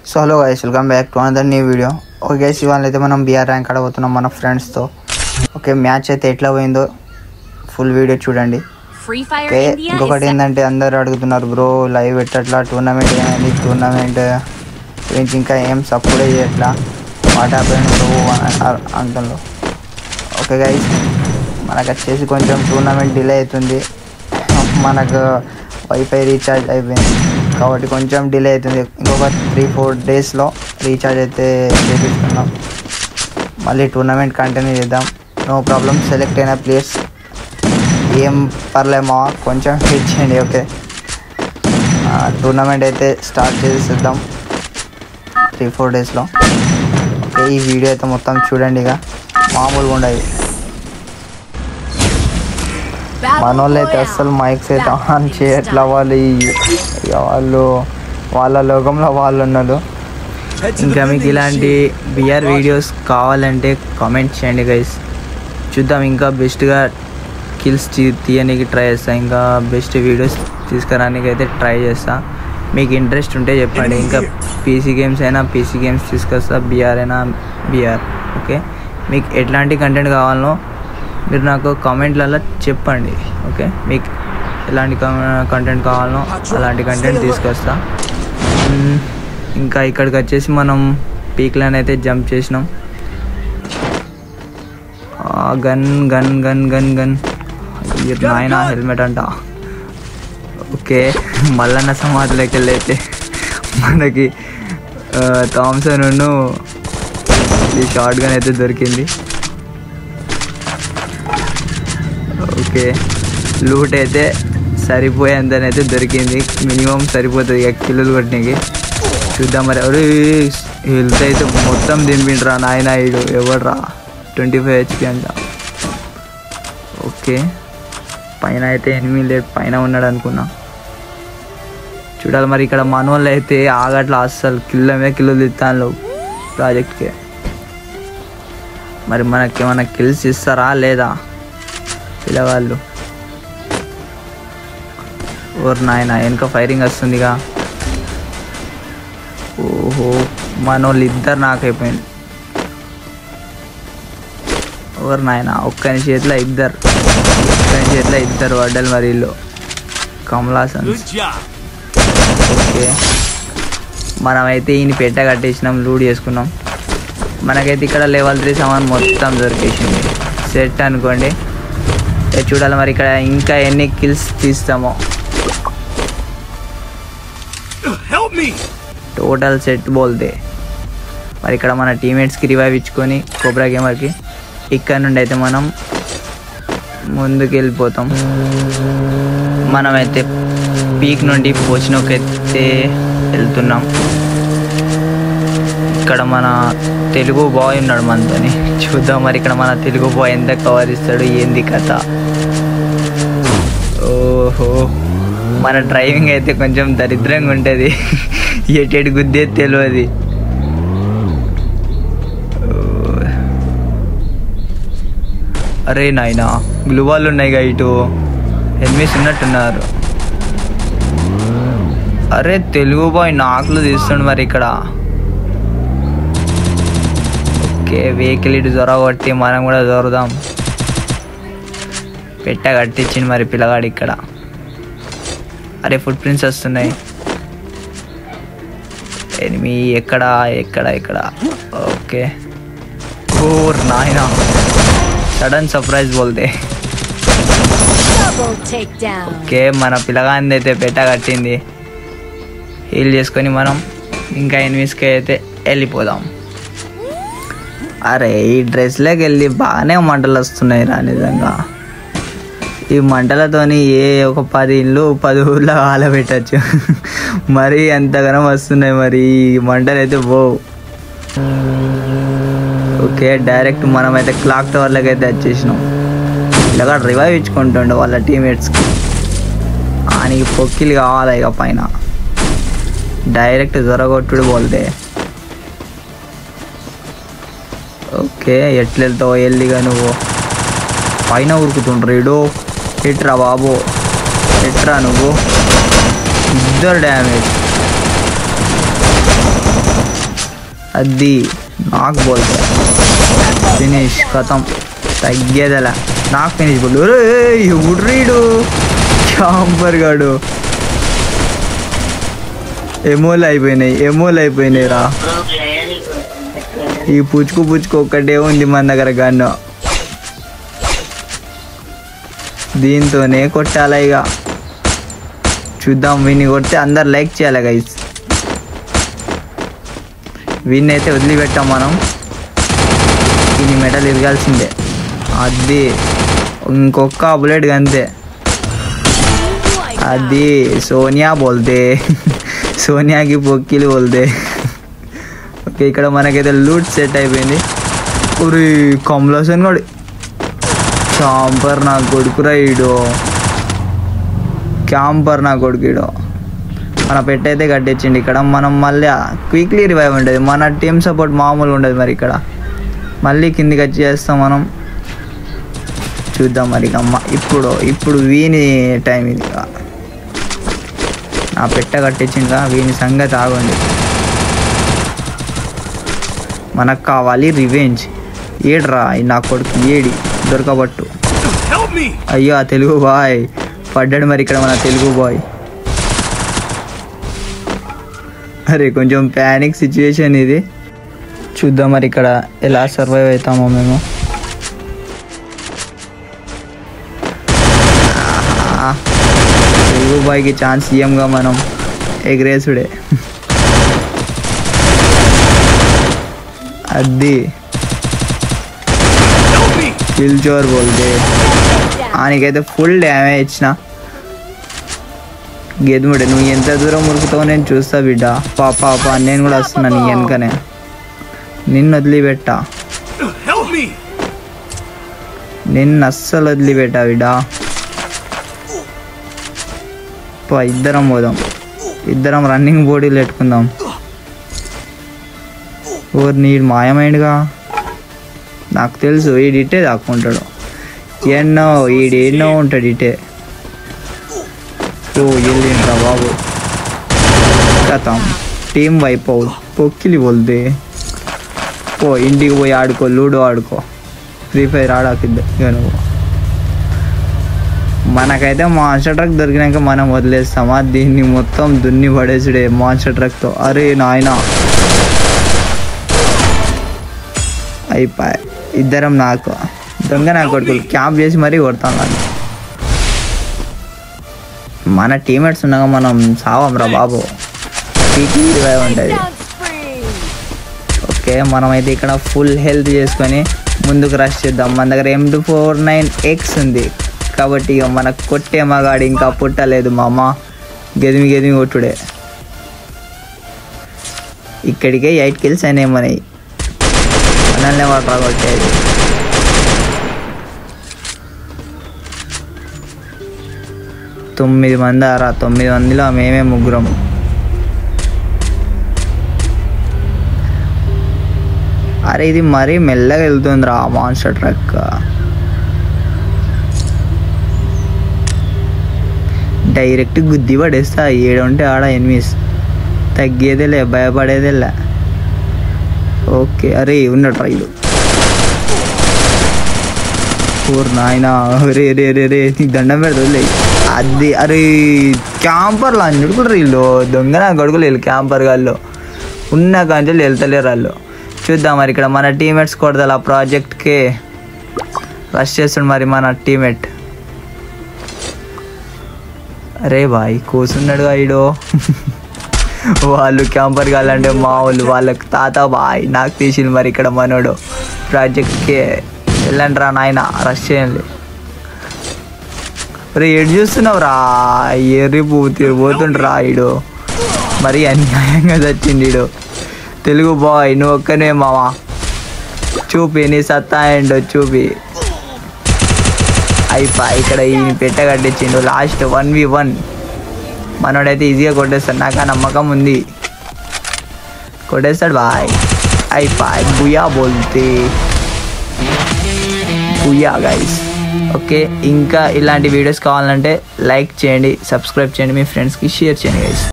So hello guys welcome back to another new video okay guys ఇవాళ అయితే మనం BR rank ఆడబోతున్నాం మన ఫ్రెండ్స్తో ఓకే మ్యాచ్ అయితే ఎట్లా పోయిందో ఫుల్ వీడియో చూడండి Free Fire ఓకే India ఇంకొకటి is ఏంటంటే అందరు అడుగుతున్నారు బ్రో లైవ్ పెట్టట్లా టోర్నమెంట్ ఏమైంది టోర్నమెంట్ గురించి ఇంకా ఏం సపోర్ట్ చేయట్లా వాట్ హ్యాపెన్ బ్రో అంతంలో ఓకే గైస్ మనకు వచ్చేసి కొంచెం టోర్నమెంట్ డిలే అవుతుంది మనకు వైఫై రీఛార్జ్ అయిపోయింది కాబట్టి కొంచెం డిలే అవుతుంది ఇంకొక త్రీ ఫోర్ డేస్లో రీఛార్జ్ అయితే చేపించుకుందాం మళ్ళీ టోర్నమెంట్ కంటిన్యూ చేద్దాం నో ప్రాబ్లం సెలెక్ట్ అయిన ప్లేయర్స్ ఏం పర్లేమో కొంచెం హిట్ చేయండి ఓకే టోర్నమెంట్ అయితే స్టార్ట్ చేసేద్దాం త్రీ ఫోర్ డేస్లో ఓకే ఈ వీడియో అయితే మొత్తం చూడండి ఇక మామూలుగా ఉండదు Battle మన వాళ్ళు అయితే Royale. అస్సలు మైక్స్ అయితే ఆన్ చేయట్లా వాళ్ళు ఈ- ఇక వాళ్ళు వాళ్ళ లోకంలో వాళ్ళు ఉన్నారు ఇంకా మీకు ఇలాంటి బిఆర్ వీడియోస్ కావాలంటే కామెంట్ చేయండి గైస్ చూద్దాం ఇంకా బెస్ట్గా కిల్స్ తీయడానికి ట్రై చేస్తా ఇంకా బెస్ట్ వీడియోస్ తీసుకురానికి అయితే ట్రై చేస్తా మీకు ఇంట్రెస్ట్ ఉంటే చెప్పండి ఇంకా పీసీ గేమ్స్ అయినా పీసీ గేమ్స్ తీసుకొస్తా బీఆర్ అయినా బీఆర్ ఓకే మీకు ఎట్లాంటి కంటెంట్ కావాలనో మీరు నాకు కామెంట్లలో చెప్పండి ఓకే మీకు ఎలాంటి కంటెంట్ కావాలనో అలాంటి కంటెంట్ తీసుకొస్తా మ్మ్. ఇంకా ఇక్కడికి వచ్చేసి మనం పీక్ లైన్ అయితే జంప్ చేసినాం gun gun gun gun gun నాయన హెల్మెట్ అంట ఓకే మల్లన్న సమాధిలోకి వెళ్ళైతే మనకి థామ్సన్ ఈ షార్ట్ గన్ అయితే దొరికింది ఓకే లూట్ అయితే సరిపోయేంతనైతే దొరికింది మినిమం సరిపోతుంది ఇక కిలోలు కొట్టినకి చూద్దాం మరి అరే హెల్త్ అయితే మొత్తం దింపిండ్రా నాయన ఇడు ఎవడ్రా ట్వంటీ ఫైవ్ హెచ్పి అంట ఓకే పైన అయితే ఎనిమిది లేదు పైన ఉన్నాడు అనుకున్నా చూడాలి మరి ఇక్కడ మనోళ్ళు అయితే ఆగట్లా అస్సలు కిలో మీద కిలో తిత్తాను ప్రాజెక్ట్కి మరి మనకి ఏమైనా కిల్స్ ఇస్తారా లేదా పిల్లవాళ్ళు ఓర్ నాయన వెనక ఫైరింగ్ వస్తుందిగా ఓహో మనోళ్ళు ఇద్దరు నాకైపోయింది ఓర్ నాయన ఒక్కని చేతిలో ఇద్దరు ఒక్కని చేతిలో ఇద్దరు వడ్డలు మరి ఇల్లు కమలాసన్ ఓకే మనమైతే ఈయన పెట్ట కట్టేసినాం లూడ్ చేసుకున్నాం మనకైతే ఇక్కడ లెవెల్ త్రీ సామాన్ మొత్తం దొరికేసింది సెట్ అనుకోండి ఇక చూడాలి మరి ఇక్కడ ఇంకా ఎన్ని కిల్స్ తీస్తామో Help me! టోటల్ సెట్ బోల్తే మరి ఇక్కడ మన టీమేట్స్కి రివైవ్ ఇచ్చుకొని కోబ్రా గేమర్కి ఇక్కడ నుండి అయితే మనం ముందుకు వెళ్ళిపోతాం మనమైతే పీక్ నుండి పోచినోకి అయితే వెళ్తున్నాం ఇక్కడ మన తెలుగు బాయ్ ఉన్నాడు మనతోని చూద్దాం మరి ఇక్కడ మన తెలుగు బాయ్ ఎంత కవర్ ఇస్తాడు ఏంది కథ ఓహో మన డ్రైవింగ్ అయితే కొంచెం దరిద్రంగా ఉంటుంది ఎటెడు గుద్దే తెలియదు అరే నాయనా గ్లువాలు ఉన్నాయి ఇటు ఎనిమిస్ ఉన్నట్టున్నారు అరే తెలుగు బాయ్ నాకులు తీస్తుండు మరి ఇక్కడ ఓకే వెహికల్ ఇటు జ్వర కొట్టి మనం కూడా దొరదాం పెట్ట కట్టించింది మరి పిల్లగాడు ఇక్కడ అరే ఫుట్ ప్రింట్స్ వస్తున్నాయి ఎనిమి ఎక్కడ ఎక్కడ ఎక్కడ ఓకే ఓర్ నాయన సడన్ సర్ప్రైజ్ బోల్తే double takedown. ఓకే మన పిల్లగాంది అయితే పెట్ట కట్టింది హీల్ చేసుకొని మనం ఇంకా ఎనిమిస్కి అయితే వెళ్ళిపోదాం అరే ఈ డ్రెస్లోకి వెళ్ళి బాగానే మంటలు వస్తున్నాయి రా నిజంగా ఈ మంటలతోని ఏ ఒక పది ఇల్లు పది ఊర్లో ఆలబెట్టచ్చు మరి ఎంతగానో వస్తున్నాయి మరి ఈ మంటలు అయితే పో ఓకే డైరెక్ట్ మనమైతే క్లాక్ టవర్లోకి అయితే వచ్చేసినాం ఇలాగా రివైవ్ ఇచ్చుకుంటుండే వాళ్ళ టీమేట్స్కి ఆయనకి పొక్కిలు కావాలి ఇక పైన డైరెక్ట్ జ్వరగొట్టుడు పోతే ఓకే ఎట్లా వెళ్తావు వెళ్ళిగా నువ్వు పైన ఉరుకుతుండ్రు ఇడు ఎట్రా బాబు ఎట్రా నువ్వు ఇద్దరు డ్యామేజ్ అది నాకు బోల్తా ఫినిష్ కథం తగ్గేదలా నాకు ఫినిష్ బోల్ ఎవడు రీడు క్యాంపర్ గాడు ఎమోలు అయిపోయినాయి ఎమోలు అయిపోయినాయి రా ఈ పుచ్చుకు పుచ్చుకు ఒక్కటే ఉంది మన దగ్గర గన్ను దీంతోనే కొట్టాలి ఇక చూద్దాం వీన్ని కొడితే అందరు లైక్ చేయాలి గైస్ వీన్ని అయితే వదిలిపెట్టాం మనం దీని మెడల్ ఇరగాల్సిందే అది ఇంకొక బుల్లెట్ అంతే అది సోనియా బోల్తే సోనియాకి పొక్కిలు బోల్తే ఓకే ఇక్కడ మనకైతే లూట్ సెట్ అయిపోయింది ఉరి కమలాసన్ కూడా చాంపర్ నా కొడుకురా ఈడు క్యాంపర్ నా కొడుకుడు మన పెట్టయితే కట్టించిండి ఇక్కడ మనం మళ్ళీ క్విక్లీ రివైవ్ ఉంటుంది మన టీమ్ సపోర్ట్ మామూలు ఉండదు మరి ఇక్కడ మళ్ళీ కిందికి వచ్చి చేస్తాం మనం చూద్దాం మరి ఇక అమ్మ ఇప్పుడు ఇప్పుడు వీని టైం ఇది ఇక. నా పెట్ట కట్టించిందిగా వీని సంగతి ఆగండి మనకు కావాలి రివెంజ్ ఏడ్రా ఈ నా కొడుకు ఏడి దొరకబట్టు Help me! అయ్యో ఆ తెలుగు బాయ్ పడ్డాడు మరి ఇక్కడ మన తెలుగు బాయ్ అరే కొంచెం ప్యానిక్ సిచ్యువేషన్ ఇది చూద్దాం మరి ఇక్కడ ఎలా సర్వైవ్ అవుతామో మేము ఆహా. తెలుగు బాయ్కి ఛాన్స్ ఇయ్యంగా మనం ఎగ్రేసుడే అది Help me! కిల్ చోర్ బోల్తే ఆయనకైతే ఫుల్ డ్యామేజ్ ఇచ్చిన గెదుముడే నువ్వు ఎంత దూరం ఉరుకుతావో నేను చూస్తా బిడ్డ పాప పాప నేను కూడా వస్తున్నా నీ వెనకనే నిన్ను వదిలిపెట్టా Help me! నిన్ను అస్సలు వదిలిపెట్టా బిడ్డ పా ఇద్దరం పోదాం ఇద్దరం రన్నింగ్ బాడీలు పెట్టుకుందాం ఓర్ నీడు మాయమైండుగా నాకు తెలుసు ఈడు ఇట్టే దాక్కుంటాడు ఎన్నో ఈడు ఎన్నో ఉంటాడు ఇటే ఓ వెళ్ళిండ్రా బాబు కథం టీం వైపు పొక్కిలి బోల్దే పో ఇంటికి పోయి ఆడుకో లూడో ఆడుకో ఫ్రీ ఫైర్ ఆడాకిద్ద ఇక నువ్వు మనకైతే మాన్స్టర్ ట్రక్ దొరికినాక మనం వదిలేస్తామా దీన్ని మొత్తం దున్ని పడేసుడే మాన్స్టర్ ట్రక్తో అరే నాయనా అయిపోయి ఇద్దరం నాకు దొంగ నా కొడుకులు క్యాంప్ చేసి మరీ కొడతాం కానీ మన టీమేట్స్ ఉండగా మనం సావం రా బాబు పీకి రివైవ్ ఉంటుంది ఓకే మనమైతే ఇక్కడ ఫుల్ హెల్త్ చేసుకొని ముందుకు రష్ చేద్దాం మన దగ్గర M two four nine X ఉంది కాబట్టి ఇక మనకు కొట్టే మగాడు ఇంకా పుట్టలేదు మా అమ్మ గెదిమి గెదిమి కొట్టుడే ఇక్కడికే ఎయిట్ కిల్స్ అయినాయి మనవి మనల్ని వాటర్ కొట్టేది తొమ్మిది మంది ఆరా తొమ్మిది మందిలో మేమే ముగ్గురం అరే ఇది మరీ మెల్లగా వెళ్తుందిరా మాన్స్టర్ ట్రక్ డైరెక్ట్ గుద్ది పడేస్తా ఏడుంటే ఆడ ఎనిమిస్ తగ్గేదేలే భయపడేదేలే ఓకే అరే ఉన్నట్రా ఇది ఓర్ నాయనా రే రే రే రే నీకు దండం పెడతా అది అరే క్యాంపర్లు అన్నిటి కూడా వీళ్ళు దొంగ నా గడుగులు వీళ్ళు క్యాంపర్ గాళ్ళు ఉన్న కానీ వెళ్తలేరు వాళ్ళు చూద్దాం మరి ఇక్కడ మన టీమేట్స్ కొడదాలి ఆ ప్రాజెక్ట్కి రష్ చేస్తుండు మరి మన టీమేట్ అరే బాయ్ కూసున్నాడుగా ఈడో వాళ్ళు క్యాంపర్ కావాలంటే మా వాళ్ళు వాళ్ళకి తాత బాయ్ నాకు తీసింది మరి ఇక్కడ మనోడు ప్రాజెక్ట్కి వెళ్ళండి రా నాయన రష్ చేయండి రే ఎడు చూస్తున్నావు రా ఎర్రి పోతు పోతుండ్రా ఈడు మరి అన్యాయంగా చచ్చింది ఈడు తెలుగు బాయ్ నువ్వు ఒక్కనే మావా చూపి నీ సత్తా ఏంటో చూపి అయిపోయి ఇక్కడ ఈ పెట్ట కట్టించిండు లాస్ట్ వన్ వి వన్ మనోడైతే ఈజీగా కొట్టేస్తాడు నాకు ఆ నమ్మకం ఉంది కొట్టేస్తాడు బాయ్ అయిపోయి బుయా బోల్తే బుయా గైస్ ఓకే ఇంకా ఇలాంటి వీడియోస్ కావాలంటే లైక్ చేయండి సబ్స్క్రైబ్ చేయండి మీ ఫ్రెండ్స్కి షేర్ చేయండి గైస్